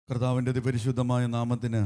കർത്താവിൻ്റെ അതിപരിശുദ്ധമായ നാമത്തിന്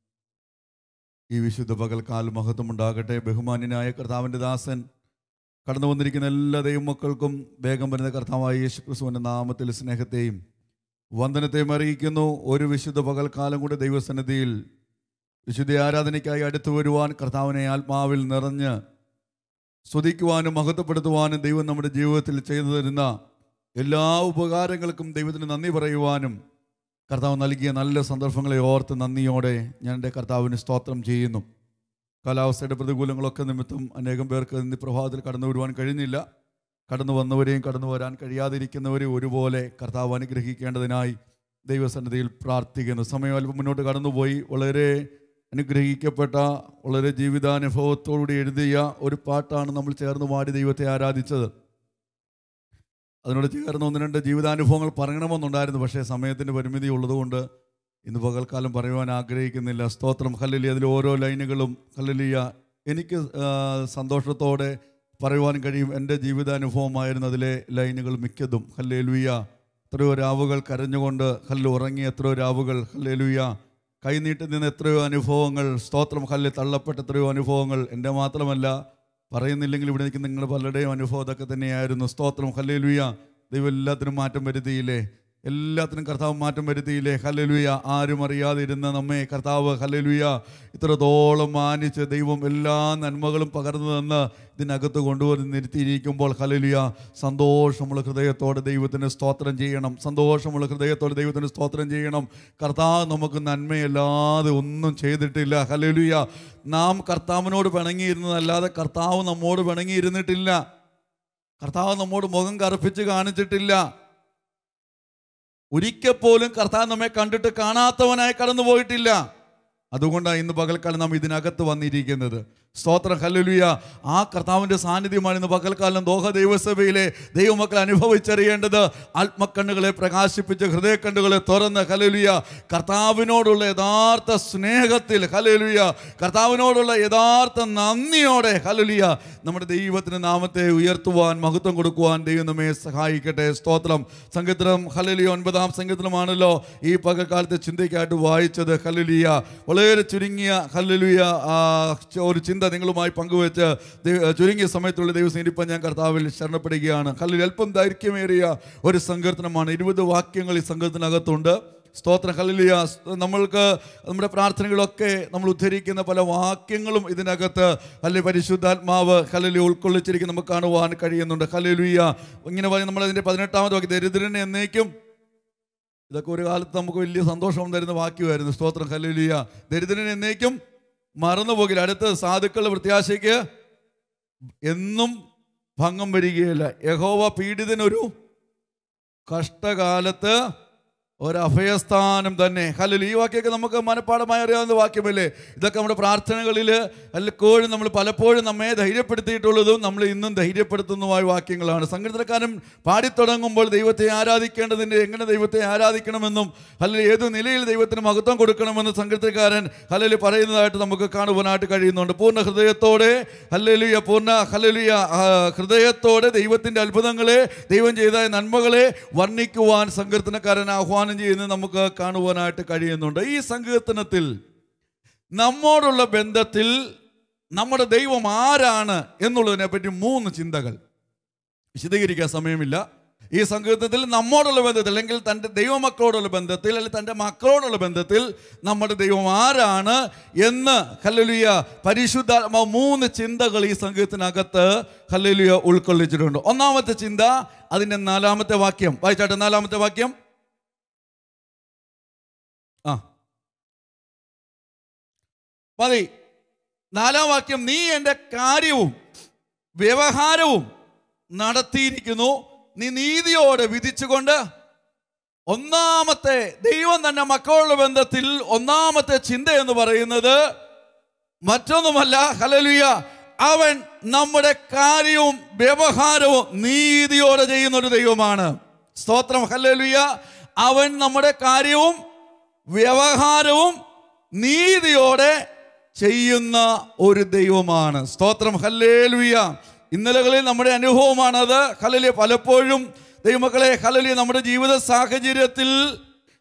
ഈ വിശുദ്ധ പകൽക്കാൽ മഹത്വമുണ്ടാകട്ടെ ബഹുമാന്യനായ കർത്താവിൻ്റെ ദാസൻ കടന്നു വന്നിരിക്കുന്ന എല്ലാ ദൈവമക്കൾക്കും വേഗം വരുന്ന കർത്താവായ യേശു ക്രിസ്തുവിൻ്റെ നാമത്തിൽ സ്നേഹത്തെയും വന്ദനത്തെയും അറിയിക്കുന്നു ഒരു വിശുദ്ധ പകൽക്കാലം കൂടി ദൈവസന്നിധിയിൽ വിശുദ്ധ ആരാധനയ്ക്കായി അടുത്തു വരുവാൻ കർത്താവിനെ ആത്മാവിൽ നിറഞ്ഞ് സ്തുതിക്കുവാനും മഹത്വപ്പെടുത്തുവാനും ദൈവം നമ്മുടെ ജീവിതത്തിൽ ചെയ്തു തരുന്ന എല്ലാ ഉപകാരങ്ങൾക്കും ദൈവത്തിന് നന്ദി പറയുവാനും കർത്താവ് നൽകിയ നല്ല സന്ദർഭങ്ങളെ ഓർത്ത് നന്ദിയോടെ ഞാൻ എൻ്റെ കർത്താവിന് സ്തോത്രം ചെയ്യുന്നു കാലാവസ്ഥയുടെ പ്രതികൂലങ്ങളൊക്കെ നിമിത്തം അനേകം പേർക്ക് ഇന്ന് പ്രഭാതത്തിൽ കടന്നു വരുവാൻ കഴിഞ്ഞില്ല കടന്നു വന്നവരെയും കടന്നു വരാൻ കഴിയാതിരിക്കുന്നവരെയും ഒരുപോലെ കർത്താവ് അനുഗ്രഹിക്കേണ്ടതിനായി ദൈവസന്നിധിയിൽ പ്രാർത്ഥിക്കുന്നു സമയം അല്പം മുന്നോട്ട് കടന്നുപോയി വളരെ അനുഗ്രഹിക്കപ്പെട്ട വളരെ ജീവിതാനുഭവത്തോടുകൂടി എഴുതിയ ഒരു പാട്ടാണ് നമ്മൾ ചേർന്ന് പാടി ദൈവത്തെ ആരാധിച്ചത് അതിനോട് ചേർന്ന് ഒന്ന് രണ്ട് ജീവിതാനുഭവങ്ങൾ പറയണമെന്നുണ്ടായിരുന്നു പക്ഷേ സമയത്തിൻ്റെ പരിമിതി ഉള്ളതുകൊണ്ട് ഇന്ന് പകൽക്കാലം പറയുവാൻ ആഗ്രഹിക്കുന്നില്ല സ്തോത്രം ഹല്ലലി അതിൽ ഓരോ ലൈനുകളും ഹല്ലലിയ എനിക്ക് ആ, സന്തോഷത്തോടെ പറയുവാൻ കഴിയും എൻ്റെ ജീവിതാനുഭവമായിരുന്നു അതിലെ ലൈനുകൾ മിക്കതും ഹല്ലേലുയ്യ എത്രയോ രാവുകൾ കരഞ്ഞുകൊണ്ട് ഹല്ല് ഉറങ്ങിയ എത്രയോ രാവുകൾ ഹല്ലേലുയ്യ കൈനീട്ടി നിന്ന് എത്രയോ അനുഭവങ്ങൾ സ്തോത്രം ഹല്ല് തള്ളപ്പെട്ട എത്രയോ അനുഭവങ്ങൾ എൻ്റെ മാത്രമല്ല പറയുന്നില്ലെങ്കിൽ ഇവിടെ നിൽക്കുന്ന നിങ്ങൾ പലരുടെയും അനുഭവം അതൊക്കെ തന്നെയായിരുന്നു സ്തോത്രം ഹല്ലേലുയ ദൈവം എല്ലാത്തിനും മാറ്റം വരുത്തിയില്ലേ എല്ലാത്തിനും കർത്താവ് മാറ്റം വരുത്തിയില്ലേ ഹല്ലേലുയ ആരും അറിയാതെ ഇരുന്ന നമ്മെ കർത്താവ് ഹല്ലേലുയ ഇത്രത്തോളം മാനിച്ച് ദൈവം എല്ലാ നന്മകളും പകർന്നു തന്ന് ഇതിനകത്ത് കൊണ്ടുവന്ന് നിർത്തിയിരിക്കുമ്പോൾ ഹല്ലേലുയ സന്തോഷമുള്ള ഹൃദയത്തോടെ ദൈവത്തിന് സ്തോത്രം ചെയ്യണം സന്തോഷമുള്ള ഹൃദയത്തോടെ ദൈവത്തിന് സ്തോത്രം ചെയ്യണം കർത്താവ് നമുക്ക് നന്മയല്ലാതെ ഒന്നും ചെയ്തിട്ടില്ല ഹല്ലേലുയ നാം കർത്താവിനോട് പിണങ്ങിയിരുന്നതല്ലാതെ കർത്താവ് നമ്മോട് പിണങ്ങിയിരുന്നിട്ടില്ല കർത്താവ് നമ്മോട് മുഖം കറുപ്പിച്ച് കാണിച്ചിട്ടില്ല ഒരിക്കൽ പോലും കർത്താവ് നമ്മെ കണ്ടിട്ട് കാണാത്തവനായി കടന്നു പോയിട്ടില്ല അതുകൊണ്ടാണ് ഇന്ന് പകൽക്കാലം നാം ഇതിനകത്ത് വന്നിരിക്കുന്നത് സ്തോത്രം ഹല്ലുലിയ ആ കർത്താവിൻ്റെ സാന്നിധ്യമാണ് ഇന്ന് പകൽക്കാലം ദോഹ ദൈവസഭയിലെ ദൈവമക്കൾ അനുഭവിച്ചറിയേണ്ടത് ആത്മക്കണ്ണുകളെ പ്രകാശിപ്പിച്ച് ഹൃദയക്കണ്ണുകളെ തുറന്ന് ഹല്ലുലിയ കർത്താവിനോടുള്ള യഥാർത്ഥ സ്നേഹത്തിൽ ഹല്ലുലിയ കർത്താവിനോടുള്ള യഥാർത്ഥ നന്ദിയോടെ ഹല്ലുലിയ നമ്മുടെ ദൈവത്തിന് നാമത്തെ ഉയർത്തുവാൻ മഹത്വം കൊടുക്കുവാൻ ദൈവം നമ്മെ സഹായിക്കട്ടെ സ്തോത്രം സംഗീതം ഹല്ലുലിയ ഒൻപതാം സംഗീതമാണല്ലോ ഈ പകൽക്കാലത്തെ ചിന്തയ്ക്കായിട്ട് വായിച്ചത് ഹല്ലുലിയ വളരെ ചുരുങ്ങിയ ഹല്ലുലിയ ആ, ഒരു ചിന്ത നിങ്ങളുമായി പങ്കുവെച്ച് ദൈവ- ചുരുങ്ങിയ സമയത്തുള്ള ദൈവം ഇനിയിപ്പം ഞാൻ കർത്താവിൽ ശരണപ്പെടുകയാണ് ഹല്ലുലിയ അല്പം ദൈർഘ്യമേറിയ ഒരു സങ്കീർത്തനമാണ് ഇരുപത് വാക്യങ്ങൾ ഈ സങ്കീർത്തനകത്തുണ്ട് സ്തോത്രം ഹല്ലുലിയ നമ്മൾക്ക് നമ്മുടെ പ്രാർത്ഥനകളൊക്കെ നമ്മൾ ഉദ്ധരിക്കുന്ന പല വാക്യങ്ങളും ഇതിനകത്ത് അല്ലെ പരിശുദ്ധാത്മാവ് ഹല്ലുലിയ ഉൾക്കൊള്ളിച്ചിരിക്കും നമുക്ക് കാണുവാൻ കഴിയുന്നുണ്ട് ഹല്ലുലിയ ഇങ്ങനെ പറഞ്ഞ് നമ്മൾ അതിൻ്റെ പതിനെട്ടാമത് വാക്യം ദരിദ്രനെ എന്നേക്കും ഇതൊക്കെ ഒരു കാലത്ത് നമുക്ക് വലിയ സന്തോഷം തരുന്ന വാക്യമായിരുന്നു സ്തോത്രം ഹല്ലുലിയ ദരിദ്രൻ എന്നേക്കും മറന്നു പോകില്ല അടുത്ത് സാധുക്കളുടെ പ്രത്യാശയ്ക്ക് എന്നും ഭംഗം വരികയില്ല യഹോവ പീഡിതനൊരു കഷ്ടകാലത്ത് ഒരു അഭയസ്ഥാനം തന്നെ ഹല്ലേലൂയ ഈ വാക്യമൊക്കെ നമുക്ക് മനഃപ്പാടമായി അറിയാവുന്ന വാക്യമല്ലേ ഇതൊക്കെ നമ്മുടെ പ്രാർത്ഥനകളിൽ എപ്പോഴും നമ്മൾ പലപ്പോഴും നമ്മെ ധൈര്യപ്പെടുത്തിയിട്ടുള്ളതും നമ്മൾ ഇന്നും ധൈര്യപ്പെടുത്തുന്നതുമായ വാക്യങ്ങളാണ് സങ്കീർത്തനക്കാരൻ പാടിത്തുടങ്ങുമ്പോൾ ദൈവത്തെ ആരാധിക്കേണ്ടതിൻ്റെ എങ്ങനെ ദൈവത്തെ ആരാധിക്കണമെന്നും അല്ലെങ്കിൽ ഏത് നിലയിൽ ദൈവത്തിന് മഹത്വം കൊടുക്കണമെന്ന് സങ്കീർത്തനക്കാരൻ ഹല്ലേലൂയ പറയുന്നതായിട്ട് നമുക്ക് കാണുവാനായിട്ട് കഴിയുന്നുണ്ട് പൂർണ്ണ ഹൃദയത്തോടെ ഹല്ലേലൂയ പൂർണ്ണ ഹല്ലേലൂയ ആ, ഹൃദയത്തോടെ ദൈവത്തിൻ്റെ അത്ഭുതങ്ങളെ ദൈവം ചെയ്ത നന്മകളെ വർണ്ണിക്കുവാൻ സങ്കീർത്തനക്കാരൻ ആഹ്വാനം ചെയ്യുന്നത് നമുക്ക് കാണുവാനായിട്ട് കഴിയുന്നുണ്ട് ഈ സങ്കീർത്തനത്തിൽ നമ്മോടുള്ള ബന്ധത്തിൽ നമ്മുടെ ദൈവം ആരാണ് എന്നുള്ളതിനെ പറ്റി മൂന്ന് ചിന്തകൾ വിശദീകരിക്കാൻ സമയമില്ല ഈ സങ്കീർത്തനത്തിൽ നമ്മോടുള്ള ബന്ധത്തിൽ അല്ലെങ്കിൽ തൻ്റെ ദൈവമക്കളോടുള്ള ബന്ധത്തിൽ അല്ലെങ്കിൽ തൻ്റെ മക്കളോടുള്ള ബന്ധത്തിൽ നമ്മുടെ ദൈവം ആരാണ് എന്ന് ഹല്ലേലൂയ പരിശുദ്ധാത്മാവ് മൂന്ന് ചിന്തകൾ ഈ സങ്കീർത്തനകത്ത് ഹല്ലേലൂയ ഉൾക്കൊള്ളിച്ചിട്ടുണ്ട് ഒന്നാമത്തെ ചിന്ത അതിൻ്റെ നാലാമത്തെ വാക്യം വായിച്ചാട്ടെ നാലാമത്തെ വാക്യം ആ മതി നാലാം വാക്യം നീ എൻ്റെ കാര്യവും വ്യവഹാരവും നടത്തിയിരിക്കുന്നു നീ നീതിയോടെ വിധിച്ചുകൊണ്ട് ഒന്നാമത്തെ ദൈവം തന്നെ മക്കളുടെ ബന്ധത്തിൽ ഒന്നാമത്തെ ചിന്ത എന്ന് പറയുന്നത് മറ്റൊന്നുമല്ല ഹലലുയ അവൻ നമ്മുടെ കാര്യവും വ്യവഹാരവും നീതിയോടെ ചെയ്യുന്ന ഒരു ദൈവമാണ് സ്തോത്രം ഹലലുയ അവൻ നമ്മുടെ കാര്യവും വ്യവഹാരവും നീതിയോടെ ചെയ്യുന്ന ഒരു ദൈവമാണ് സ്തോത്രം ഹല്ലേലുയ ഇന്നലകളിൽ നമ്മുടെ അനുഭവമാണത് ഹലലിയ പലപ്പോഴും ദൈവമക്കളെ ഹലലിയ നമ്മുടെ ജീവിത സാഹചര്യത്തിൽ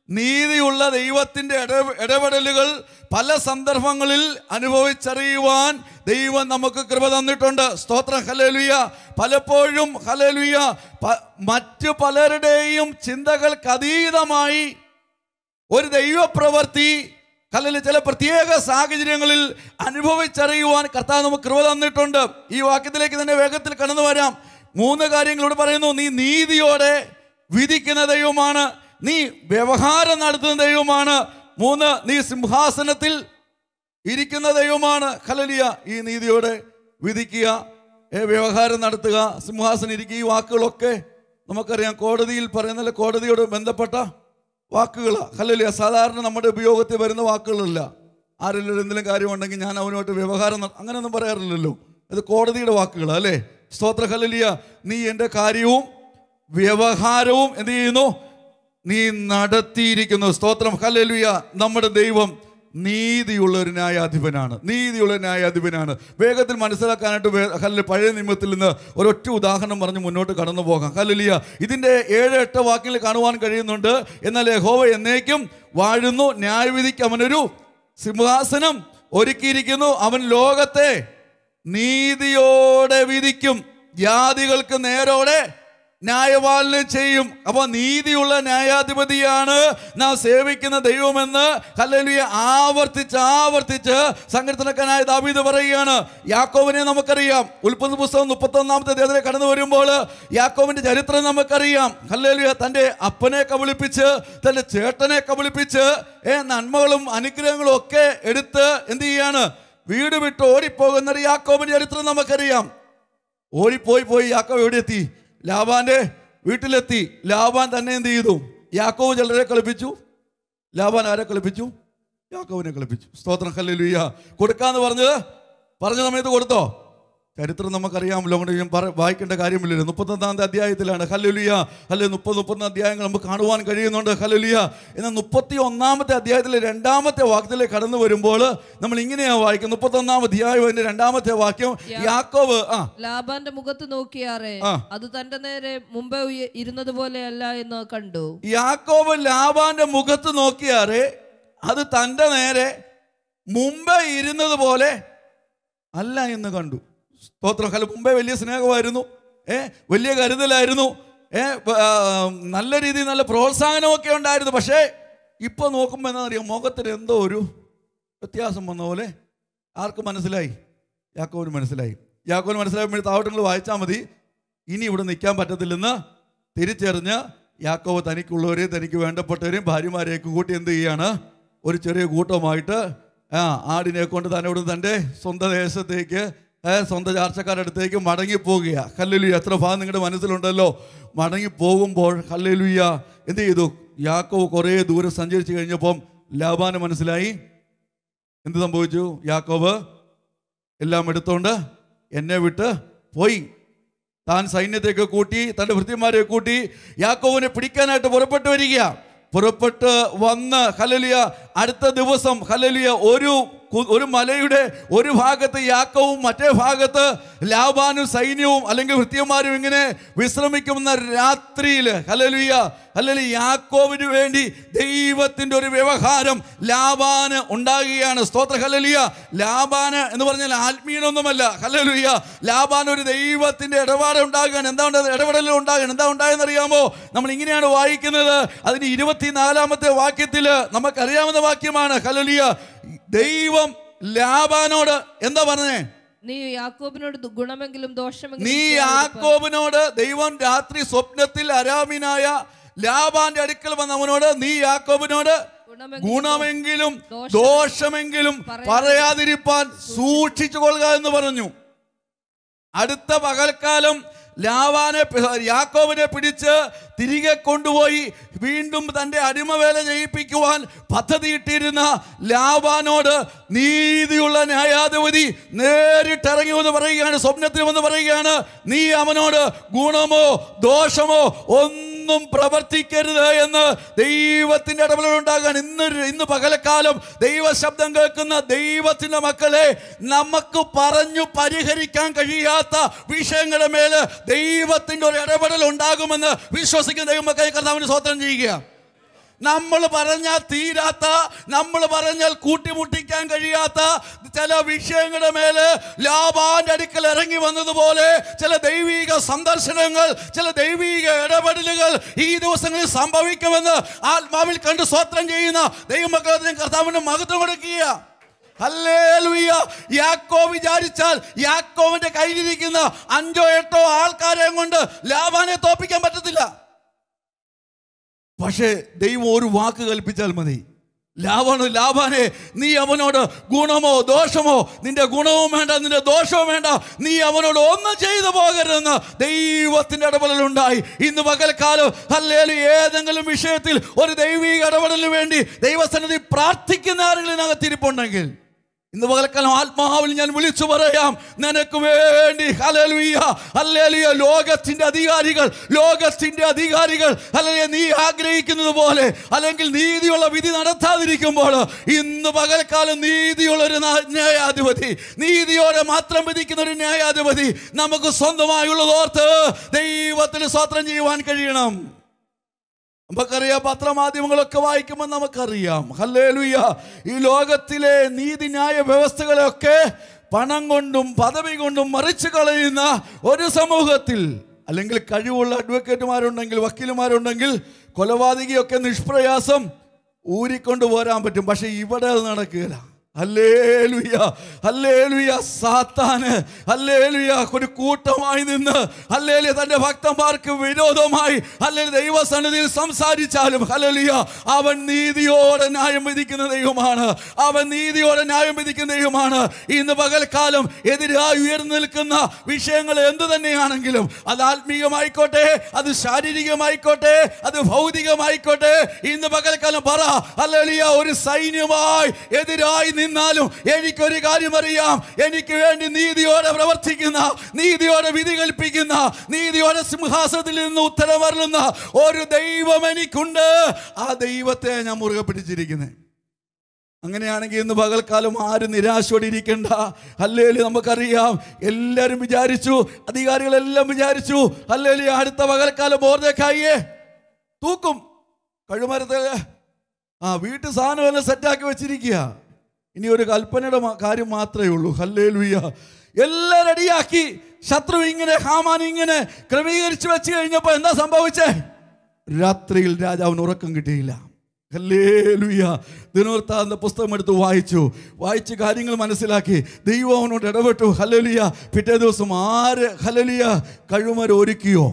നീതിയുള്ള ദൈവത്തിൻ്റെ ഇട ഇടപെടലുകൾ പല സന്ദർഭങ്ങളിൽ അനുഭവിച്ചറിയുവാൻ ദൈവം നമുക്ക് കൃപ തന്നിട്ടുണ്ട് സ്തോത്രം ഹലേലുയ പലപ്പോഴും ഹലേലുയ പ- മറ്റു പലരുടെയും ചിന്തകൾക്ക് അതീതമായി ഒരു ദൈവപ്രവൃത്തി അല്ലെങ്കിൽ ചില പ്രത്യേക സാഹചര്യങ്ങളിൽ അനുഭവിച്ചറിയുവാൻ കർത്താവ് നമുക്ക് കൃപ തന്നിട്ടുണ്ട് ഈ വാക്യത്തിലേക്ക് തന്നെ വേഗത്തിൽ കടന്നു വരാം മൂന്ന് കാര്യങ്ങളോട് പറയുന്നു നീ നീതിയോടെ വിധിക്കുന്ന ദൈവമാണ് നീ വ്യവഹാരം നടത്തുന്ന ദൈവമാണ് മൂന്ന് നീ സിംഹാസനത്തിൽ ഇരിക്കുന്ന ദൈവമാണ് ഹലലിയ ഈ നീതിയോടെ വിധിക്കുക ഏ, വ്യവഹാരം നടത്തുക സിംഹാസനം ഇരിക്കുക ഈ വാക്കുകളൊക്കെ നമുക്കറിയാം കോടതിയിൽ പറയുന്ന കോടതിയോട് ബന്ധപ്പെട്ട വാക്കുകളാണ് ഹലലിയ സാധാരണ നമ്മുടെ ഉപയോഗത്തിൽ വരുന്ന വാക്കുകളല്ല ആരെങ്കിലും എന്തെങ്കിലും കാര്യമുണ്ടെങ്കിൽ ഞാൻ അവനുമായിട്ട് വ്യവഹാരം നട- അങ്ങനെയൊന്നും പറയാറില്ലല്ലോ ഇത് കോടതിയുടെ വാക്കുകളാണ് അല്ലേ സ്തോത്ര ഹലലിയ നീ എൻ്റെ കാര്യവും വ്യവഹാരവും എന്ത് ചെയ്യുന്നു നീ നടത്തിയിരിക്കുന്നു സ്തോത്രം ഹല്ലേലൂയ നമ്മുടെ ദൈവം നീതിയുള്ള ഒരു ന്യായാധിപനാണ് നീതിയുള്ള ന്യായാധിപനാണ് വേഗത്തിൽ മനസ്സിലാക്കാനായിട്ട് വേ- ഹല്ലെ പഴയ നിയമത്തിൽ നിന്ന് ഒരൊറ്റ ഉദാഹരണം പറഞ്ഞ് മുന്നോട്ട് കടന്നു പോകാം ഹല്ലേലൂയ ഇതിൻ്റെ ഏഴ് എട്ട് വാക്കിൽ കാണുവാൻ കഴിയുന്നുണ്ട് എന്നാൽ യഹോവ എന്നേക്കും വാഴുന്നു ന്യായവിധിക്ക് അവനൊരു സിംഹാസനം ഒരുക്കിയിരിക്കുന്നു അവൻ ലോകത്തെ നീതിയോടെ വിധിക്കും ജാതികൾക്ക് നേരോടെ ന്യായപാലനം ചെയ്യും അപ്പൊ നീതിയുള്ള ന്യായാധിപതിയാണ് നാം സേവിക്കുന്ന ദൈവമെന്ന് ഹല്ലേലൂയ ആവർത്തിച്ച് ആവർത്തിച്ച് സങ്കീർത്തനക്കാനായ ദാവീദ് പറയുകയാണ് യാക്കോവിനെ നമുക്കറിയാം ഉൽപ്പത്തി പുസ്തകം മുപ്പത്തൊന്നാമത്തെ അദ്ദേഹത്തിലെ കടന്നു വരുമ്പോൾ യാക്കോവിന്റെ ചരിത്രം നമുക്കറിയാം ഹല്ലേലൂയ തൻ്റെ അപ്പനെ കബളിപ്പിച്ച് തൻ്റെ ചേട്ടനെ കബളിപ്പിച്ച് ഏ നന്മകളും അനുഗ്രഹങ്ങളും ഒക്കെ എടുത്ത് എന്ത് ചെയ്യാണ് വീട് വിട്ട് ഓടിപ്പോകുന്ന ഒരു യാക്കോബിന്റെ ചരിത്രം നമുക്കറിയാം ഓടിപ്പോയി പോയി യാക്കോബ് എവിടെ എത്തി ലാബാന്റെ വീട്ടിലെത്തി ലാബാൻ തന്നെ എന്ത് ചെയ്തു യാക്കോബ് ചിലരെ കളിപ്പിച്ചു ലാബാൻ ആരെ കളിപ്പിച്ചു യാക്കോബിനെ കളിപ്പിച്ചു സ്തോത്രം ഹല്ലേലൂയ കൊടുക്കാന്ന് പറഞ്ഞത് പറഞ്ഞ സമയത്ത് കൊടുത്തോ ചരിത്രം നമുക്കറിയാമല്ലോ അതുകൊണ്ട് ഞാൻ പറ വായിക്കേണ്ട കാര്യമില്ലല്ലോ മുപ്പത്തൊന്നാമത്തെ അധ്യായത്തിലാണ് ഹല്ലുലിയ അല്ലെ മുപ്പത് മുപ്പത്തൊന്ന് അധ്യായങ്ങൾ നമുക്ക് കാണുവാൻ കഴിയുന്നുണ്ട് ഹല്ലുലിയ എന്നാൽ മുപ്പത്തി ഒന്നാമത്തെ അധ്യായത്തിലെ രണ്ടാമത്തെ വാക്യത്തിലേക്ക് കടന്നു വരുമ്പോൾ നമ്മൾ ഇങ്ങനെയാണ് വായിക്കുന്നത് മുപ്പത്തൊന്നാം അധ്യായം അതിന്റെ രണ്ടാമത്തെ വാക്യം യാക്കോവ് ആ ലാബാന്റെ മുഖത്ത് നോക്കിയാറെ ആ. അത് തന്റെ നേരെ മുമ്പേ ഉയ- ഇരുന്നത് പോലെയല്ല എന്ന് കണ്ടു യാക്കോബ് ലാബാന്റെ മുഖത്ത് നോക്കിയാറ് അത് തൻ്റെ നേരെ മുമ്പേ ഇരുന്നത് പോലെ അല്ല എന്ന് കണ്ടു സ്തോത്രം ഹല മുമ്പേ വലിയ സ്നേഹമായിരുന്നു ഏ വലിയ കരുതലായിരുന്നു ഏ ബ- ആ, നല്ല രീതിയിൽ നല്ല പ്രോത്സാഹനമൊക്കെ ഉണ്ടായിരുന്നു പക്ഷേ ഇപ്പൊ നോക്കുമ്പോൾ എന്താ അറിയാം മുഖത്തിന് എന്തോ ഒരു വ്യത്യാസം വന്ന പോലെ ആർക്ക് മനസ്സിലായി യാക്കോവിന് മനസ്സിലായി യാക്കോവിന് മനസ്സിലായപ്പോൾ താവട്ടങ്ങൾ വായിച്ചാൽ മതി ഇനി ഇവിടെ നിൽക്കാൻ പറ്റത്തില്ലെന്ന് തിരിച്ചറിഞ്ഞ് യാക്കോവ് തനിക്കുള്ളവരെയും തനിക്ക് വേണ്ടപ്പെട്ടവരെയും ഭാര്യമാരെയൊക്കെ കൂട്ടി എന്ത് ചെയ്യാണ് ഒരു ചെറിയ കൂട്ടമായിട്ട് ആ ആടിനെ കൊണ്ട് തന്നെ ഇവിടെ തൻ്റെ സ്വന്തം ദേശത്തേക്ക് ഏ, സ്വന്തം ചാർച്ചക്കാരുടെ അടുത്തേക്ക് മടങ്ങിപ്പോകുക ഹല്ലേലൂയ എത്ര ഭാഗം നിങ്ങളുടെ മനസ്സിലുണ്ടല്ലോ മടങ്ങി പോകുമ്പോൾ ഹല്ലേലൂയ എന്ത് ചെയ്തു യാക്കോവ് കുറേ ദൂരം സഞ്ചരിച്ച് കഴിഞ്ഞപ്പം ലാബാന് മനസ്സിലായി എന്ത് സംഭവിച്ചു യാക്കോബ് എല്ലാം എടുത്തോണ്ട് എന്നെ വിട്ട് പോയി താൻ സൈന്യത്തെയൊക്കെ കൂട്ടി തൻ്റെ ഭൃത്യന്മാരെ കൂട്ടി യാക്കോവിനെ പിടിക്കാനായിട്ട് പുറപ്പെട്ടു വരിക പുറപ്പെട്ട് വന്ന് ഹലലിയ അടുത്ത ദിവസം ഹലലിയ ഒരു കു- ഒരു മലയുടെ ഒരു ഭാഗത്ത് യാക്കവും മറ്റേ ഭാഗത്ത് ലാബാനും സൈന്യവും അല്ലെങ്കിൽ ഭൃത്യന്മാരും ഇങ്ങനെ വിശ്രമിക്കുന്ന രാത്രിയിൽ ഹലലിയ അല്ലെങ്കിൽ യാക്കോവിന് വേണ്ടി ദൈവത്തിൻ്റെ ഒരു വ്യവഹാരം ലാബാന് ഉണ്ടാകുകയാണ് സ്തോത്ര ഹലലിയ ലാബാന് എന്ന് പറഞ്ഞാൽ ആത്മീയനൊന്നുമല്ല ഹലലുയ ലാബാൻ ഒരു ദൈവത്തിൻ്റെ ഇടപാട് ഉണ്ടാകുകയാണ് എന്താ ഉണ്ടായത് ഇടപെടൽ ഉണ്ടാകുകയാണ് എന്താ ഉണ്ടായെന്ന് അറിയാമോ നമ്മൾ ഇങ്ങനെയാണ് വായിക്കുന്നത് അതിന് ഇരുപത്തിനാലാമത്തെ വാക്യത്തിൽ നമുക്കറിയാവുന്ന വാക്യമാണ് ഹലലിയ ദൈവം ലാബാനോട് എന്താ പറഞ്ഞേ നീ യാക്കോബിനോട് ദു- ഗുണമെങ്കിലും ദോഷമെങ്കിലും നീ ചെയ്യാതിരിപ്പാൻ യാക്കോബിനോട് ദൈവം രാത്രി സ്വപ്നത്തിൽ അരാമിനായ ലാബാന്റെ അടുക്കൽ വന്ന അവനോട് നീ യാക്കോബിനോട് ഗുണമെങ്കിലും ഗുണമെങ്കിലും ദോഷം- ദോഷമെങ്കിലും പറയാതിരിപ്പാൻ സൂക്ഷിച്ചു കൊള്ളുക എന്ന് പറഞ്ഞു അടുത്ത പകൽക്കാലം ലാവാനെ പി- യാക്കോബിനെ പിടിച്ച് തിരികെ കൊണ്ടുപോയി വീണ്ടും തൻ്റെ അടിമവേല ചെയ്യിപ്പിക്കുവാൻ പദ്ധതിയിട്ടിരുന്ന ലാവാനോട് നീതിയുള്ള ന്യായാധിപതി നേരിട്ടിറങ്ങി വന്ന് പറയുകയാണ് സ്വപ്നത്തിൽ വന്ന് പറയുകയാണ് നീ അവനോട് ഗുണമോ ദോഷമോ ഒന്നും പ്രവർത്തിക്കരുത് എന്ന് ദൈവത്തിന്റെ ഇടപെടലുണ്ടാകാൻ ഇന്ന് ഇന്ന് പകലക്കാലം ദൈവ ശബ്ദം കേൾക്കുന്ന ദൈവത്തിന്റെ മക്കളെ നമുക്ക് പറഞ്ഞു പരിഹരിക്കാൻ കഴിയാത്ത വിഷയങ്ങളുടെ മേല് ദൈവത്തിന്റെ ഒരു ഇടപെടൽ ഉണ്ടാകുമെന്ന് വിശ്വസിക്കുന്ന ദൈവമക്കളെ കർത്താവിന് സ്വതന്ത്രം ചെയ്യുക നമ്മൾ പറഞ്ഞാൽ തീരാത്ത നമ്മൾ പറഞ്ഞാൽ കൂട്ടിമുട്ടിക്കാൻ കഴിയാത്ത ചില വിഷയങ്ങളുടെ മേല് ലാബാന്റെ അടുക്കൽ ഇറങ്ങി വന്നതുപോലെ ചില ദൈവിക സന്ദർശനങ്ങൾ ചില ദൈവിക ഇടപെടലുകൾ ഈ ദിവസങ്ങളിൽ സംഭവിക്കുമെന്ന് ആത്മാവിൽ കണ്ട് സ്വത്രം ചെയ്യുന്ന ദൈവമക്കളെ കർത്താവിന് മഹത്വം കൊടുക്കുക ഹല്ലേലൂയ. യാക്കോ വിചാരിച്ചാൽ യാക്കോവിന്റെ കയ്യിലിരിക്കുന്ന അഞ്ചോ എട്ടോ ആൾക്കാരെ കൊണ്ട് ലാബാനെ തോപ്പിക്കാൻ പറ്റത്തില്ല പക്ഷേ ദൈവം ഒരു വാക്ക് കൽപ്പിച്ചാൽ മതി ലാഭാണ് ലാഭാനെ നീ അവനോട് ഗുണമോ ദോഷമോ നിന്റെ ഗുണവും വേണ്ട നിന്റെ ദോഷവും വേണ്ട നീ അവനോട് ഒന്നും ചെയ്തു പോകരുതെന്ന് ദൈവത്തിന്റെ ഇടപെടലുണ്ടായി ഇന്ന് പകൽക്കാലം അല്ലേലും ഏതെങ്കിലും വിഷയത്തിൽ ഒരു ദൈവിക ഇടപെടലിന് വേണ്ടി ദൈവസന്നിധി പ്രാർത്ഥിക്കുന്ന ആരെങ്കിലും ഇതിനകത്തിരിപ്പുണ്ടെങ്കിൽ ഇന്ന് പകൽക്കാലം ആത്മാവിൽ ഞാൻ വിളിച്ചു പറയാം നിനക്ക് വേണ്ടി ഹല്ലേലൂയ ഹല്ലേലൂയ ലോകത്തിന്റെ അധികാരികൾ ലോകത്തിന്റെ അധികാരികൾ അല്ലെങ്കിൽ നീ ആഗ്രഹിക്കുന്നത് പോലെ അല്ലെങ്കിൽ നീതിയുള്ള വിധി നടത്താതിരിക്കുമ്പോൾ ഇന്ന് പകൽക്കാലം നീതിയുള്ള ഒരു നാ- ന്യായാധിപതി നീതിയോടെ മാത്രം വിധിക്കുന്ന ഒരു ന്യായാധിപതി നമുക്ക് സ്വന്തമായുള്ളത് ഓർത്ത് ദൈവത്തിന് സ്വത്രം ചെയ്യുവാൻ കഴിയണം നമുക്കറിയാം പത്രമാധ്യമങ്ങളൊക്കെ വായിക്കുമ്പോൾ നമുക്കറിയാം ഹല്ലേലൂയ ഈ ലോകത്തിലെ നീതിന്യായ വ്യവസ്ഥകളെയൊക്കെ പണം കൊണ്ടും പദവി കൊണ്ടും മറിച്ചു കളയുന്ന ഒരു സമൂഹത്തിൽ അല്ലെങ്കിൽ കഴിവുള്ള അഡ്വക്കേറ്റുമാരുണ്ടെങ്കിൽ വക്കീലുമാരുണ്ടെങ്കിൽ കൊലപാതകിയൊക്കെ നിഷ്പ്രയാസം ഊരിക്കൊണ്ട് പോരാൻ പറ്റും പക്ഷെ ഇവിടെ അത് നടക്കുകയില്ല ഹല്ലേലൂയ ഹല്ലേലൂയ സാത്താന് ഹല്ലേലൂയ ഒരു കൂട്ടമായി നിന്ന് ഹല്ലേലൂയ തന്റെ ഭക്തന്മാർക്ക് വിരോധമായി ഹല്ലേലൂയ ദൈവസന്നിധിയിൽ സംസാരിച്ചാലും ഹല്ലേലൂയ അവൻ നീതിയോടെ ന്യായം വിധിക്കുന്ന ദൈവമാണ് അവൻ നീതിയോടെ ന്യായം വിധിക്കുന്ന ദൈവമാണ് ഇന്ന് പകൽക്കാലം എതിരായി ഉയർന്നു നിൽക്കുന്ന വിഷയങ്ങൾ എന്ത് തന്നെയാണെങ്കിലും അത് ആത്മീയമായിക്കോട്ടെ അത് ശാരീരികമായിക്കോട്ടെ അത് ഭൗതികമായിക്കോട്ടെ ഇന്ന് പകൽക്കാലം പറ ഹല്ലേലൂയ ഒരു സൈന്യമായി എതിരായി നിന്നാലും എനിക്കൊരു കാര്യം അറിയാം എനിക്ക് വേണ്ടി നീതിയോടെ പ്രവർത്തിക്കുന്ന നീതിയോടെ വിധി കൽപ്പിക്കുന്ന നീതിയോടെ സിംഹാസനത്തിൽ നിന്ന് ഉത്തരവരുന്ന ഒരു ദൈവം എനിക്കുണ്ട് ആ ദൈവത്തെ ഞാൻ മുറുകെ പിടിച്ചിരിക്കുന്നത് അങ്ങനെയാണെങ്കിൽ ഇന്ന് പകൽക്കാലം ആരും നിരാശയോടെ ഇരിക്കണ്ട അല്ലേലി നമുക്കറിയാം എല്ലാവരും വിചാരിച്ചു അധികാരികളെല്ലാം വിചാരിച്ചു അല്ലേലി അടുത്ത പകൽക്കാലം ബോർദേക്കായിയെ തൂക്കും കഴുമരത്തെ ആ വീട്ടു സാധനമെല്ലാം സെറ്റാക്കി വെച്ചിരിക്കുക ഇനി ഒരു കൽപ്പനയുടെ മ- കാര്യം മാത്രമേ ഉള്ളൂ ഹല്ലേ ലുയ്യ എല്ലാം റെഡിയാക്കി ശത്രു ഇങ്ങനെ ഹാമാൻ ഇങ്ങനെ ക്രമീകരിച്ച് വെച്ച് കഴിഞ്ഞപ്പോൾ എന്താ സംഭവിച്ചേ രാത്രിയിൽ രാജാവിന് ഉറക്കം കിട്ടിയില്ല ഹല്ലേലൂയ ദിനവൃത്താന്ത പുസ്തകം എടുത്ത് വായിച്ചു വായിച്ച് കാര്യങ്ങൾ മനസ്സിലാക്കി ദൈവം അവനോട് ഇടപെട്ടു ഹല്ലേലൂയ പിറ്റേ ദിവസം ആര് ഹല്ലേലൂയ കഴിമര ഒരുക്കിയോ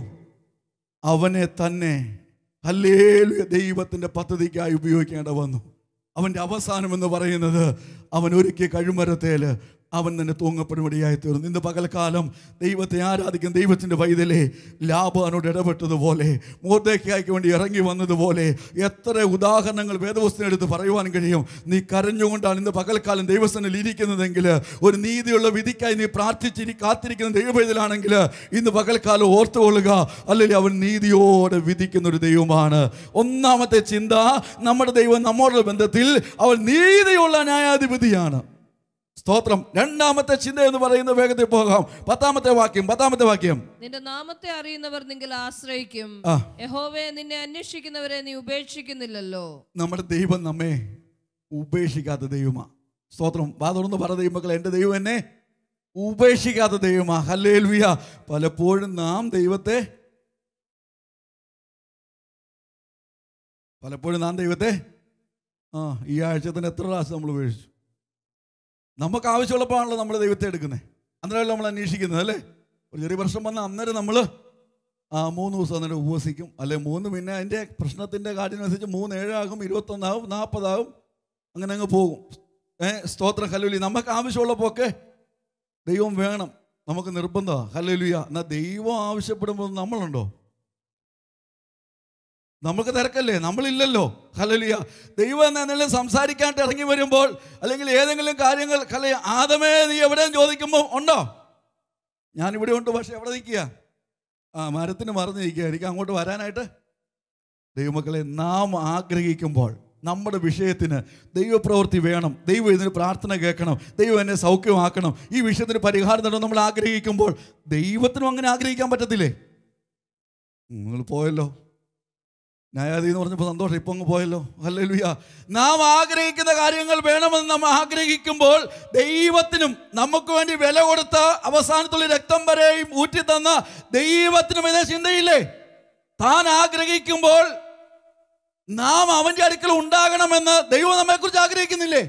അവനെ തന്നെ ഹല്ലേലൂയ ദൈവത്തിൻ്റെ പദ്ധതിക്കായി ഉപയോഗിക്കേണ്ട വന്നു അവൻ്റെ അവസാനം എന്ന് പറയുന്നത് അവൻ ഒരുക്കിയ കഴിമരത്തേൽ അവൻ തന്നെ തൂങ്ങപ്പെടുപടിയായി തീർന്നു ഇന്ന് പകൽക്കാലം ദൈവത്തെ ആരാധിക്കുന്ന ദൈവത്തിൻ്റെ വൈതലേ ലാബാനോട് ഇടപെട്ടതുപോലെ മോർദേക്കായ്ക്ക് വേണ്ടി ഇറങ്ങി വന്നതുപോലെ എത്ര ഉദാഹരണങ്ങൾ വേദവസ്തുനെടുത്ത് പറയുവാൻ കഴിയും നീ കരഞ്ഞുകൊണ്ടാണ് ഇന്ന് പകൽക്കാലം ദൈവസ്ഥനിൽ ഇരിക്കുന്നതെങ്കിൽ ഒരു നീതിയുള്ള വിധിക്കായി നീ പ്രാർത്ഥിച്ചിരി കാത്തിരിക്കുന്ന ദൈവവേദലാണെങ്കിൽ ഇന്ന് പകൽക്കാലം ഓർത്തുകൊള്ളുക അല്ലെങ്കിൽ അവൻ നീതിയോടെ വിധിക്കുന്ന ഒരു ദൈവമാണ് ഒന്നാമത്തെ ചിന്ത നമ്മുടെ ദൈവം നമ്മോടുള്ള ബന്ധത്തിൽ അവൻ നീതിയുള്ള ന്യായാധിപതിയാണ് സ്തോത്രം രണ്ടാമത്തെ ചിന്ത എന്ന് പറയുന്ന വേഗത്തിൽ പോകാം പത്താമത്തെ വാക്യം പത്താമത്തെ വാക്യം നിന്റെ നാമത്തെ അറിയുന്നവർ നിങ്ങൾ ആശ്രയിക്കും ആ. യഹോവേ നിന്നെ അന്വേഷിക്കുന്നവരെ നീ ഉപേക്ഷിക്കുന്നില്ലല്ലോ നമ്മുടെ ദൈവം നമ്മെ ഉപേക്ഷിക്കാത്ത ദൈവമാ സ്തോത്രം വാ തുറന്ന് പറ ദൈവമക്കൾ എൻ്റെ ദൈവം എന്നെ ഉപേക്ഷിക്കാത്ത ദൈവമാ ഹല്ലേൽവിയ പലപ്പോഴും നാം ദൈവത്തെ പലപ്പോഴും നാം ദൈവത്തെ ആ ഈ ആഴ്ച തന്നെ എത്ര പ്രാവശ്യം നമ്മൾ ഉപേക്ഷിച്ചു നമുക്ക് ആവശ്യമുള്ളപ്പോഴാണല്ലോ നമ്മൾ ദൈവത്തെ എടുക്കുന്നത് അന്നേരമല്ല നമ്മൾ അന്വേഷിക്കുന്നത് അല്ലേ ഒരു ചെറിയ പ്രശ്നം വന്നാൽ അന്നേരം നമ്മൾ ആ മൂന്ന് ദിവസം അന്നേരം ഉപവസിക്കും അല്ലെ മൂന്ന് പിന്നെ അതിൻ്റെ പ്രശ്നത്തിൻ്റെ കാഠിനനുസരിച്ച് മൂന്ന് ഏഴാകും ഇരുപത്തൊന്നാകും നാൽപ്പതാകും അങ്ങനെ അങ്ങ് പോകും ഏ സ്തോത്ര ഹല്ലുലി നമുക്ക് ആവശ്യമുള്ളപ്പോൾ ഒക്കെ ദൈവം വേണം നമുക്ക് നിർബന്ധമാണ് ഹല്ലുലിയ എന്നാൽ ദൈവം ആവശ്യപ്പെടുമ്പോൾ നമ്മളുണ്ടോ നമുക്ക് തിരക്കല്ലേ നമ്മളില്ലല്ലോ ഹലലിയ ദൈവം എന്തെങ്കിലും സംസാരിക്കാനായിട്ട് ഇറങ്ങി വരുമ്പോൾ അല്ലെങ്കിൽ ഏതെങ്കിലും കാര്യങ്ങൾ ഹല ആദമേ നീ എവിടെയും ചോദിക്കുമ്പോൾ ഉണ്ടോ ഞാനിവിടെ ഉണ്ട് പക്ഷെ എവിടെ നിൽക്കുക ആ മരത്തിന് മറന്നു നിൽക്കുക എനിക്ക് അങ്ങോട്ട് വരാനായിട്ട് ദൈവമക്കളെ നാം ആഗ്രഹിക്കുമ്പോൾ നമ്മുടെ വിഷയത്തിന് ദൈവപ്രവൃത്തി വേണം ദൈവം ഇതിന് പ്രാർത്ഥന കേൾക്കണം ദൈവം എന്നെ സൗഖ്യമാക്കണം ഈ വിഷയത്തിന് പരിഹാരം തരണം നമ്മൾ ആഗ്രഹിക്കുമ്പോൾ ദൈവത്തിനും അങ്ങനെ ആഗ്രഹിക്കാൻ പറ്റത്തില്ലേ നിങ്ങൾ പോയല്ലോ ന്യായാധി എന്ന് പറഞ്ഞപ്പോൾ സന്തോഷം ഇപ്പൊ അങ്ങ് പോയല്ലോ ഹല്ലേലൂയ നാം ആഗ്രഹിക്കുന്ന കാര്യങ്ങൾ വേണമെന്ന് നാം ആഗ്രഹിക്കുമ്പോൾ ദൈവത്തിനും നമുക്ക് വേണ്ടി വില കൊടുത്ത അവസാനത്തുള്ള രക്തം വരെയും ഊറ്റി തന്ന ദൈവത്തിനും ഇതേ ചിന്തയില്ലേ താൻ ആഗ്രഹിക്കുമ്പോൾ നാം അവന്റെ അടുക്കൽ ഉണ്ടാകണമെന്ന് ദൈവം നമ്മെക്കുറിച്ച് ആഗ്രഹിക്കുന്നില്ലേ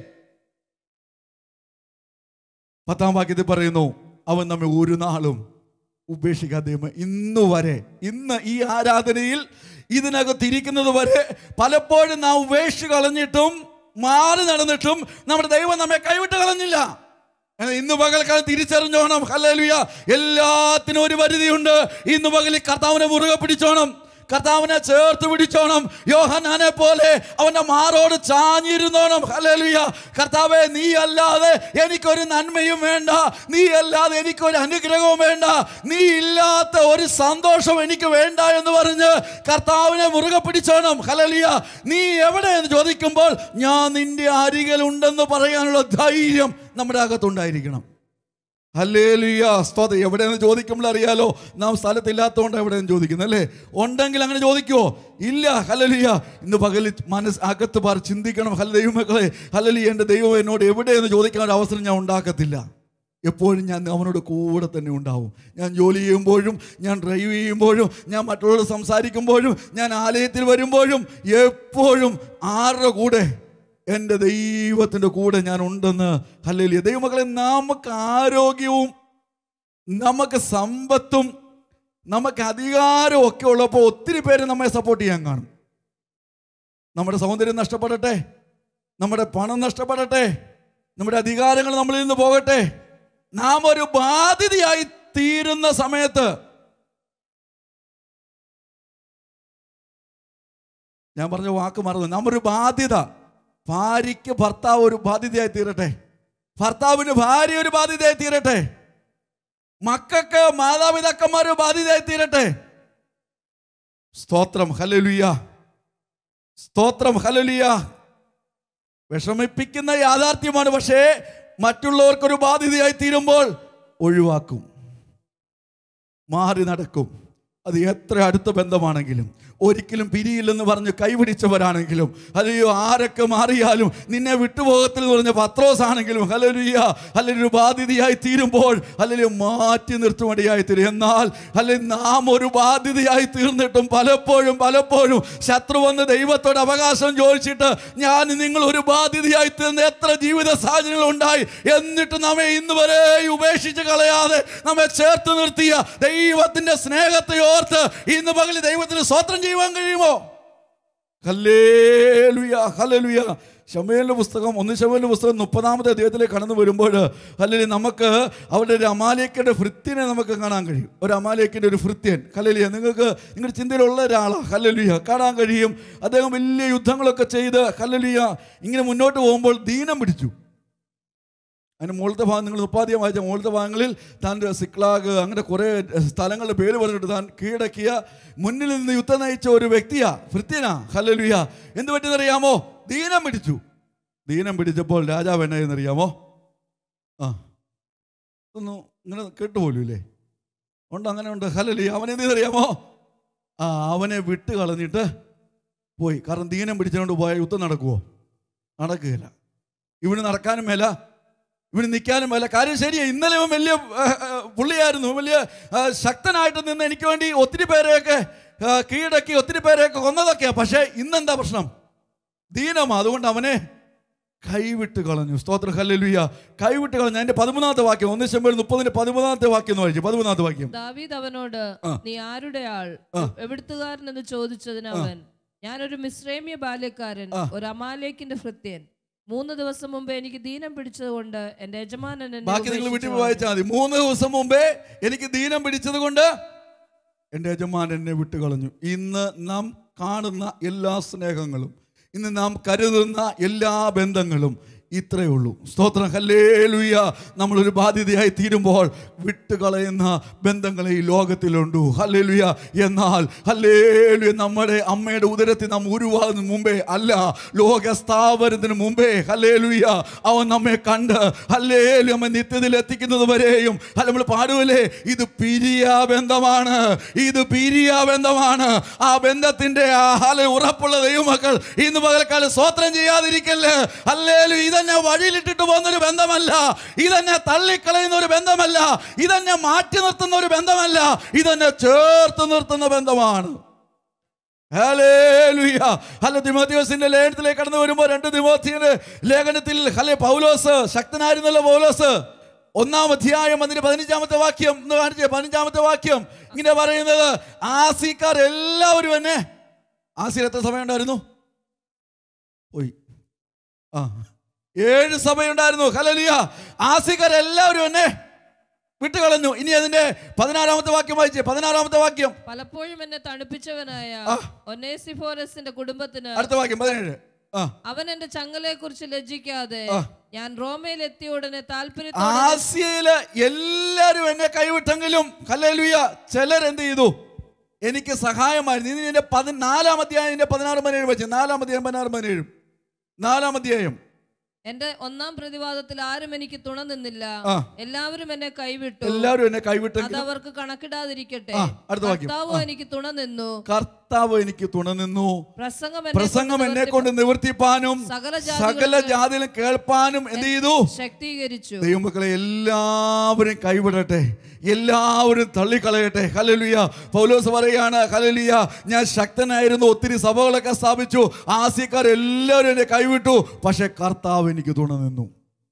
പത്താം വാക്യത്തിൽ പറയുന്നു അവൻ നമ്മെ ഒരു നാളും ഉപേക്ഷിക്കാതെ ഇന്ന് വരെ ഇന്ന് ഈ ആരാധനയിൽ ഇതിനകത്ത് ഇരിക്കുന്നത് വരെ പലപ്പോഴും നാം ഉപേക്ഷിച്ച് കളഞ്ഞിട്ടും മാറി നടന്നിട്ടും നമ്മുടെ ദൈവം നമ്മെ കൈവിട്ട് കളഞ്ഞില്ല എന്നാൽ ഇന്ന് പകൽക്കാലം തിരിച്ചറിഞ്ഞോണം ഹല്ലേലൂയ എല്ലാത്തിനും ഒരു പരിധിയുണ്ട് ഇന്ന് പകലിൽ കർത്താവിനെ മുറുകെ പിടിച്ചോണം കർത്താവിനെ ചേർത്ത് പിടിച്ചോണം യോഹനാനെ പോലെ അവന്റെ മാറോട് ചാഞ്ഞിരുന്നോണം ഹല്ലേലൂയ കർത്താവെ നീ അല്ലാതെ എനിക്കൊരു നന്മയും വേണ്ട നീ അല്ലാതെ എനിക്കൊരു അനുഗ്രഹവും വേണ്ട നീ ഇല്ലാത്ത ഒരു സന്തോഷം എനിക്ക് വേണ്ട എന്ന് പറഞ്ഞ് കർത്താവിനെ മുറുകെ പിടിച്ചോണം ഹല്ലേലൂയ നീ എവിടെ എന്ന് ചോദിക്കുമ്പോൾ ഞാൻ നിന്റെ അരികിലുണ്ടെന്ന് പറയാനുള്ള ധൈര്യം നമ്മുടെ അകത്തുണ്ടായിരിക്കണം ഹല്ലേലൂയ സ്തോത്രം എവിടെയെന്ന് ചോദിക്കുമ്പോൾ അറിയാലോ നാം സ്ഥലത്തില്ലാത്തതുകൊണ്ട് എവിടെയെന്ന് ചോദിക്കുന്നത് അല്ലേ ഉണ്ടെങ്കിൽ അങ്ങനെ ചോദിക്കുമോ ഇല്ല ഹല്ലേലൂയ ഇന്ന് പകൽ മനസ്സ് അകത്ത് പാർ ചിന്തിക്കണം ഹല്ല ദൈവമക്കളെ ഹല്ലേലൂയ എൻ്റെ ദൈവം എന്നോട് എവിടെയെന്ന് ചോദിക്കാൻ ഒരു അവസരം ഞാൻ ഉണ്ടാക്കത്തില്ല എപ്പോഴും ഞാൻ അവനോട് കൂടെ തന്നെ ഉണ്ടാവും ഞാൻ ജോലി ചെയ്യുമ്പോഴും ഞാൻ ഡ്രൈവ് ചെയ്യുമ്പോഴും ഞാൻ മറ്റുള്ളവരോട് സംസാരിക്കുമ്പോഴും ഞാൻ ആലയത്തിൽ വരുമ്പോഴും എപ്പോഴും ആരുടെ കൂടെ എൻ്റെ ദൈവത്തിൻ്റെ കൂടെ ഞാൻ ഉണ്ടെന്ന് ഹല്ലേലൂയ ദൈവമക്കളെ നമുക്ക് ആരോഗ്യവും നമുക്ക് സമ്പത്തും നമുക്ക് അധികാരവും ഒക്കെ ഉള്ളപ്പോൾ ഒത്തിരി പേര് നമ്മെ സപ്പോർട്ട് ചെയ്യാൻ കാണും നമ്മുടെ സൗന്ദര്യം നഷ്ടപ്പെടട്ടെ നമ്മുടെ പണം നഷ്ടപ്പെടട്ടെ നമ്മുടെ അധികാരങ്ങൾ നമ്മളിൽ നിന്ന് പോകട്ടെ നാം ഒരു ബാധ്യതയായി തീരുന്ന സമയത്ത് ഞാൻ പറഞ്ഞ വാക്ക് മറന്നു നാം ഒരു ബാധ്യത ഭാര്യയ്ക്ക് ഭർത്താവ് ഒരു ബാധ്യതയായി തീരട്ടെ ഭർത്താവിന് ഭാര്യ ഒരു ബാധ്യതയായി തീരട്ടെ മക്കൾക്ക് മാതാപിതാക്കന്മാർ ഒരു ബാധ്യതയായി തീരട്ടെ സ്തോത്രം ഹലലുയ സ്തോത്രം ഹലലുയ വിഷമിപ്പിക്കുന്ന യാഥാർത്ഥ്യമാണ് പക്ഷേ മറ്റുള്ളവർക്കൊരു ബാധ്യതയായി തീരുമ്പോൾ ഒഴിവാക്കും മാറി നടക്കും അത് എത്ര അടുത്ത ബന്ധമാണെങ്കിലും ഒരിക്കലും പിരിയില്ലെന്ന് പറഞ്ഞ് കൈപിടിച്ചവരാണെങ്കിലും അല്ലയോ ആരൊക്കെ മാറിയാലും നിന്നെ വിട്ടുപോകത്തിൽ പറഞ്ഞ പത്രോസ് ആണെങ്കിലും ഹലലുയ്യ അല്ലെങ്കിൽ ബാധ്യതയായി തീരുമ്പോൾ അല്ലെങ്കിൽ മാറ്റി നിർത്തുമടിയായി തീരും എന്നാൽ അല്ലെങ്കിൽ നാം ഒരു ബാധ്യതയായി തീർന്നിട്ടും പലപ്പോഴും പലപ്പോഴും ശത്രു വന്ന് ദൈവത്തോട് അവകാശം ചോദിച്ചിട്ട് ഞാൻ നിങ്ങൾ ഒരു ബാധ്യതയായി തീർന്ന എത്ര ജീവിത സാഹചര്യങ്ങൾ ഉണ്ടായി എന്നിട്ട് നമ്മെ ഇന്ന് വരെ ഉപേക്ഷിച്ച് കളയാതെ നമ്മെ ചേർത്ത് നിർത്തിയ ദൈവത്തിന്റെ സ്നേഹത്തെ ഓർത്ത് ഇന്ന് പകൽ ദൈവത്തിന് സ്വത്രം ചെയ്യുവാൻ കഴിയുമോ ഹല്ലേലുയ ഹല്ലേലുയ ശമേലിന്റെ പുസ്തകം ഒന്ന് ശമേലിന്റെ പുസ്തകം മുപ്പതാമത്തെ അദ്ദേഹത്തിലേക്ക് കടന്നു വരുമ്പോൾ അല്ലെങ്കിൽ നമുക്ക് അവരുടെ ഒരു അമാലേക്കയുടെ ഭൃത്യനെ നമുക്ക് കാണാൻ കഴിയും ഒരു അമാലേക്കിൻ്റെ ഒരു ഭൃത്യൻ ഹല്ലേലിയ നിങ്ങൾക്ക് നിങ്ങളുടെ ചിന്തയിലുള്ള ഒരാളാണ് ഹല്ലേലുയ കാണാൻ കഴിയും അദ്ദേഹം വലിയ യുദ്ധങ്ങളൊക്കെ ചെയ്ത് ഹല്ലേലുയ ഇങ്ങനെ മുന്നോട്ട് പോകുമ്പോൾ ദീനം പിടിച്ചു അതിന് മുകളിലത്തെ ഭാഗം നിങ്ങൾ ഉപാധ്യം വായിച്ച മുകളിലത്തെ ഭാഗങ്ങളിൽ താൻ്റെ സിക്ലാഗ് അങ്ങനെ കുറേ സ്ഥലങ്ങളുടെ പേര് പറഞ്ഞിട്ട് താൻ കീഴടക്കിയ മുന്നിൽ നിന്ന് യുദ്ധം നയിച്ച ഒരു വ്യക്തിയാ ഭൃത്യനാ ഹല്ലേലൂയ എന്ത് പറ്റിയെന്നറിയാമോ ദീനം പിടിച്ചു ദീനം പിടിച്ചപ്പോൾ രാജാവ് എന്നായെന്നറിയാമോ ആ ഒന്നും ഇങ്ങനെ കേട്ടുപോലും ഇല്ലേ ഉണ്ട് അങ്ങനെ ഉണ്ട് ഹല്ലേലൂയ അവൻ എന്തെന്നറിയാമോ ആ അവനെ വിട്ട് കളഞ്ഞിട്ട് പോയി കാരണം ദീനം പിടിച്ചുകൊണ്ട് പോയ യുദ്ധം നടക്കുമോ നടക്കുകയില്ല ഇവന് നടക്കാനും മേല ഇവന് നിൽക്കാനും മേല കാര്യം ശരിയാ ഇന്നലെ ഇവൻ വലിയ ആ, ആ, പുള്ളിയായിരുന്നു വലിയ ആ, ശക്തനായിട്ട് നിന്ന് എനിക്ക് വേണ്ടി ഒത്തിരി പേരെയൊക്കെ ആ, കീഴടക്കി ഒത്തിരി പേരെയൊക്കെ കൊന്നതൊക്കെയാ പക്ഷേ ഇന്നെന്താ പ്രശ്നം ദീനമാ അതുകൊണ്ട് അവനെ കൈവിട്ട് കളഞ്ഞു സ്തോത്ര ഹല്ലേലൂയ കൈവിട്ട് കളഞ്ഞു അതിന്റെ പതിമൂന്നാമത്തെ വാക്യം ഒന്ന് ശമ്പൽ മുപ്പതിന്റെ പതിമൂന്നാമത്തെ വാക്യം എന്ന് വായിച്ചു പതിമൂന്നാമത്തെ വാക്യം ദാവീദ് അവനോട് ആ. നീ ആരുടെ ആൾ എവിടുത്തുകാരൻ എന്ന് ചോദിച്ചതിന് അവൻ ഞാനൊരു മിശ്രേമ്യ ബാല്യക്കാരൻ ഒരു അമാലേക്കിന്റെ ഭൃത്യൻ മൂന്ന് ദിവസം മുമ്പ് എനിക്ക് ദീനം പിടിച്ചതുകൊണ്ട് എന്റെ യജമാനൻ എന്നെ ബാക്കി നിങ്ങൾ വീട്ടിൽ ഉപേക്ഷിച്ചു പോയി വായിച്ചാൽ മതി മൂന്ന് ദിവസം മുമ്പേ എനിക്ക് ദീനം പിടിച്ചത് കൊണ്ട് എൻ്റെ യജമാൻ എന്നെ വിട്ട് കളഞ്ഞു ഇന്ന് നാം കാണുന്ന എല്ലാ സ്നേഹങ്ങളും ഇന്ന് നാം കരുതുന്ന എല്ലാ ബന്ധങ്ങളും ഇത്രയേ ഉള്ളൂ സ്തോത്രം ഹല്ലേലുയ നമ്മളൊരു ബാധ്യതയായി തീരുമ്പോൾ വിട്ടുകളയുന്ന ബന്ധങ്ങളെ ഈ ലോകത്തിലുണ്ട് ഹല്ലേലുയ എന്നാൽ ഹല്ലേലുയ നമ്മുടെ അമ്മയുടെ ഉദരത്തിൽ നാം ഉരുവാകുന്നതിന് മുമ്പേ അല്ല ലോക സ്ഥാപനത്തിന് മുമ്പേ ഹല്ലേലുയ അവൻ നമ്മെ കണ്ട് ഹല്ലേലു നമ്മെ നിത്യതയിൽ എത്തിക്കുന്നത് വരെയും അല്ല നമ്മൾ പാടുവല്ലേ ഇത് പിരിയ ബന്ധമാണ് ഇത് പിരിയ ബന്ധമാണ് ആ ബന്ധത്തിന്റെ ആ ഹല ഉറപ്പുള്ള ദൈവമക്കൾ ഇന്ന് പകൽക്കാലം സ്വോത്രം ചെയ്യാതിരിക്കല്ലേ അല്ലേലും ഇതെന്നെ വഴിയിലിട്ടിട്ട് പോകുന്നൊരു ബന്ധമല്ല ഇതെന്നെ തള്ളിക്കളയുന്ന ഒരു ബന്ധമല്ല ഇതെന്നെ മാറ്റി നിർത്തുന്ന ഒരു ബന്ധമല്ല ഇതെന്നെ ചേർത്ത് നിർത്തുന്ന ബന്ധമാണ് ഹല്ലേലൂയ. ഹല തിമോത്തിയോസിന്റെ ലേഖനത്തിലേക്ക് കടന്നു വരുമ്പോൾ രണ്ട് തിമോത്തിയുടെ ലേഖനത്തിൽ ഹലെ പൗലോസ് ശക്തനായിരുന്നല്ലോ പൗലോസ് ഒന്നാം അധ്യായം അതിന്റെ പതിനഞ്ചാമത്തെ വാക്യം എന്ന് കാണിച്ചേ പതിനഞ്ചാമത്തെ വാക്യം ഇങ്ങനെ പറയുന്നത് ആസിക്കാർ എല്ലാവരും എന്നെ ആസിയിൽ എത്ര സമയമുണ്ടായിരുന്നു പോയി ആ ഏഴ് സഭയുണ്ടായിരുന്നു ഹലലിയ ആസിക്കാർ എല്ലാവരും എന്നെ വിട്ടുകളഞ്ഞു ഇനി അതിന്റെ പതിനാറാമത്തെ വാക്യം വായിച്ചേ പതിനാറാമത്തെ വാക്യം പലപ്പോഴും എന്നെ തണുപ്പിച്ചവനായ ഒനേസിഫോറസിന്റെ കുടുംബത്തിന് അടുത്ത വാക്യം പതിനേഴ് ആ അവൻ എന്റെ ചങ്ങലയെ കുറിച്ച് ലജ്ജിക്കാതെ ഞാൻ റോമയിൽ എത്തിയ ഉടനെ താല്പര്യത്തോടെ ആസിയയില് എല്ലാരും എന്നെ കൈവിട്ടെങ്കിലും ഹല്ലേലൂയ ചിലർ എന്ത് ചെയ്തു എനിക്ക് സഹായമായിരുന്നു ഇനി എന്റെ പതിനാലാം അധ്യായം എന്റെ പതിനാറ് പതിനേഴ് വെച്ച് നാലാം അധ്യായം പതിനാറ് പതിനേഴും നാലാം അധ്യായം എന്റെ ഒന്നാം പ്രതിവാദത്തിൽ ആരും എനിക്ക് തുണ നിന്നില്ല ആ. എല്ലാവരും എന്നെ കൈവിട്ടു എല്ലാവരും എന്നെ അത് കൈവിട്ടെങ്കിലും അവർക്ക് കണക്കിടാതിരിക്കട്ടെ ആ, അടുത്ത വാക്യം. കർത്താവോ എനിക്ക് തുണ നിന്നു കർത്താവ് എനിക്ക് തുണ നിന്നു പ്രസംഗം എന്നെ പ്രസംഗം കൊണ്ട് എന്നെ കൊണ്ട് നിവർത്തിപ്പാനും സകല സകല ജാതിയിലും കേൾപ്പാനും എന്ത് ചെയ്തു ശക്തീകരിച്ചു ദൈവമക്കളെ എല്ലാവരും കൈവിടട്ടെ എല്ലാവരും തള്ളിക്കളയട്ടെ ഹലലുയ പൗലോസ് പറയാണ് ഹലലുയ ഞാൻ ശക്തനായിരുന്നു ഒത്തിരി സഭകളൊക്കെ സ്ഥാപിച്ചു ആസിക്കാർ എല്ലാവരും എന്നെ കൈവിട്ടു പക്ഷെ കർത്താവ് എനിക്ക് തുണ നിന്നു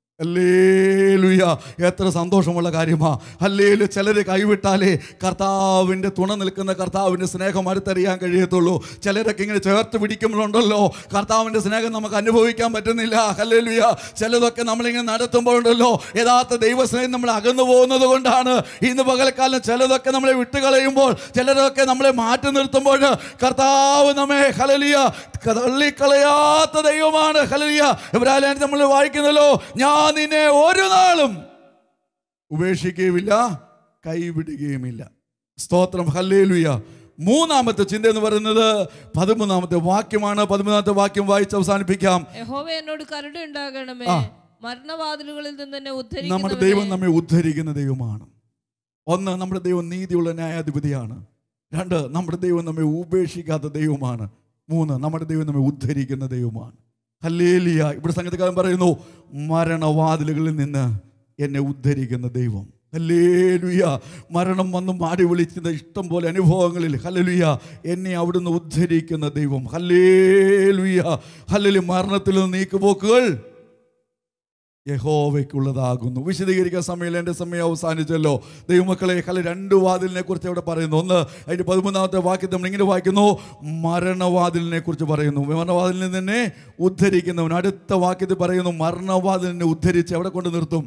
അല്ലേലുയ എത്ര സന്തോഷമുള്ള കാര്യമാ അല്ലേലു ചിലർ കൈവിട്ടാലേ കർത്താവിൻ്റെ തുണ നിൽക്കുന്ന കർത്താവിൻ്റെ സ്നേഹം അടുത്തറിയാൻ കഴിയത്തുള്ളൂ ചിലരൊക്കെ ഇങ്ങനെ ചേർത്ത് പിടിക്കുമ്പോഴുണ്ടല്ലോ കർത്താവിൻ്റെ സ്നേഹം നമുക്ക് അനുഭവിക്കാൻ പറ്റുന്നില്ല ഹല്ലേലുയ ചിലതൊക്കെ നമ്മളിങ്ങനെ നടത്തുമ്പോഴുണ്ടല്ലോ യഥാർത്ഥ ദൈവസ്നേഹം നമ്മൾ അകന്നു പോകുന്നത് കൊണ്ടാണ് ഇന്ന് പകൽക്കാലം ചിലതൊക്കെ നമ്മളെ വിട്ടുകളയുമ്പോൾ ചിലരൊക്കെ നമ്മളെ മാറ്റി നിർത്തുമ്പോൾ കർത്താവ് നമ്മെ ഹലലിയ തള്ളിക്കളയാത്ത ദൈവമാണ് ഹലലിയ ഇബ്രാഹിം നമ്മൾ വായിക്കുന്നല്ലോ ഞാൻ നിന്നെ ഒരു നാളും ഉപേക്ഷിക്കുകയുമില്ല കൈവിടുകയുമില്ല സ്തോത്രം ഹല്ലേലുയ മൂന്നാമത്തെ ചിന്ത എന്ന് പറയുന്നത് പതിമൂന്നാമത്തെ വാക്യമാണ് പതിമൂന്നാമത്തെ വാക്യം വായിച്ച് അവസാനിപ്പിക്കാം യഹോവ എന്നോട് കരുണ ഉണ്ടാകണമേ മരണവാതിലുകളിൽ നിന്ന് എന്നെ നമ്മുടെ ദൈവം ഉദ്ധരിക്കുന്നവനെ നമ്മെ ഉദ്ധരിക്കുന്ന ദൈവമാണ് ഒന്ന് നമ്മുടെ ദൈവം നീതിയുള്ള ന്യായാധിപതിയാണ് രണ്ട് നമ്മുടെ ദൈവം നമ്മെ ഉപേക്ഷിക്കാത്ത ദൈവമാണ് മൂന്ന് നമ്മുടെ ദൈവം നമ്മെ ഉദ്ധരിക്കുന്ന ദൈവമാണ് ഹല്ലേലിയ ഇവിടെ സംഗീതക്കാരൻ പറയുന്നു മരണവാതിലുകളിൽ നിന്ന് എന്നെ ഉദ്ധരിക്കുന്ന ദൈവം ഹല്ലേലുയ മരണം വന്ന് മാടി വിളിക്കുന്ന ഇഷ്ടം പോലെ അനുഭവങ്ങളിൽ ഹല്ലേലുയ എന്നെ അവിടുന്ന് ഉദ്ധരിക്കുന്ന ദൈവം ഹല്ലേലുയ ഹല്ലലി മരണത്തിൽ നിന്ന് നീക്കുപോക്കുകൾ യഹോവയ്ക്കുള്ളതാകുന്നു വിശദീകരിക്കാൻ സമയം എൻ്റെ സമയം അവസാനിച്ചല്ലോ ദൈവമക്കളെ കല രണ്ട് വാതിലിനെ കുറിച്ച് അവിടെ പറയുന്നു ഒന്ന് അതിൻ്റെ പതിമൂന്നാമത്തെ വാക്യത്തിൽ നമ്മൾ ഇങ്ങനെ വായിക്കുന്നു മരണവാതിലിനെ കുറിച്ച് പറയുന്നു മരണവാതിലിനെ തന്നെ ഉദ്ധരിക്കുന്നവൻ അടുത്ത വാക്യത്തിൽ പറയുന്നു മരണവാതിലിനെ ഉദ്ധരിച്ച് എവിടെ കൊണ്ട് നിർത്തും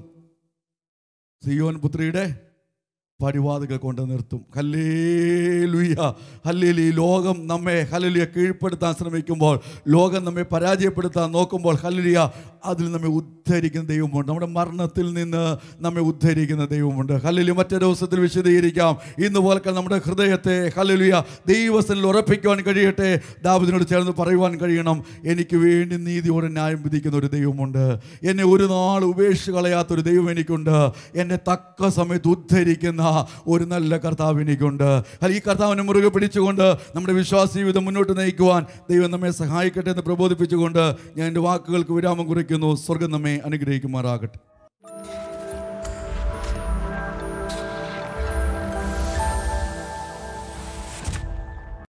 സിയോൻ പുത്രിയുടെ പടിവാതുകൾ കൊണ്ട് നിർത്തും ഹല്ലേലുയ ഹല്ലേലി ഈ ലോകം നമ്മെ ഹല്ലേലിയ കീഴ്പ്പെടുത്താൻ ശ്രമിക്കുമ്പോൾ ലോകം നമ്മെ പരാജയപ്പെടുത്താൻ നോക്കുമ്പോൾ ഹല്ലേലിയ അതിൽ നമ്മെ ഉദ്ധരിക്കുന്ന ദൈവമുണ്ട് നമ്മുടെ മരണത്തിൽ നിന്ന് നമ്മെ ഉദ്ധരിക്കുന്ന ദൈവമുണ്ട് ഹല്ലേലി മറ്റൊരു ദിവസത്തിൽ വിശദീകരിക്കാം ഇന്ന് പോലെ നമ്മുടെ ഹൃദയത്തെ ഹല്ലേലിയ ദൈവസ്ഥനിൽ ഉറപ്പിക്കുവാൻ കഴിയട്ടെ ദാവിദിനോട് ചേർന്ന് പറയുവാൻ കഴിയണം എനിക്ക് വേണ്ടി നീതിയോടെ ന്യായം വിധിക്കുന്ന ഒരു ദൈവമുണ്ട് എന്നെ ഒരു നാൾ ഉപേക്ഷിച്ച് കളയാത്തൊരു ദൈവം എനിക്കുണ്ട് എന്നെ തക്ക സമയത്ത് ഉദ്ധരിക്കുന്ന ഒരു നല്ല കർത്താവ് എനിക്കുണ്ട് അല്ല ഈ കർത്താവിനെ മുറുകെ പിടിച്ചുകൊണ്ട് നമ്മുടെ വിശ്വാസ ജീവിതം മുന്നോട്ട് നയിക്കുവാൻ ദൈവം നമ്മെ സഹായിക്കട്ടെ എന്ന് പ്രബോധിപ്പിച്ചുകൊണ്ട് ഞാൻ എൻ്റെ വാക്കുകൾക്ക് വിരാമം കുറിക്കുന്നു സ്വർഗം നമ്മെ അനുഗ്രഹിക്കുമാറാകട്ടെ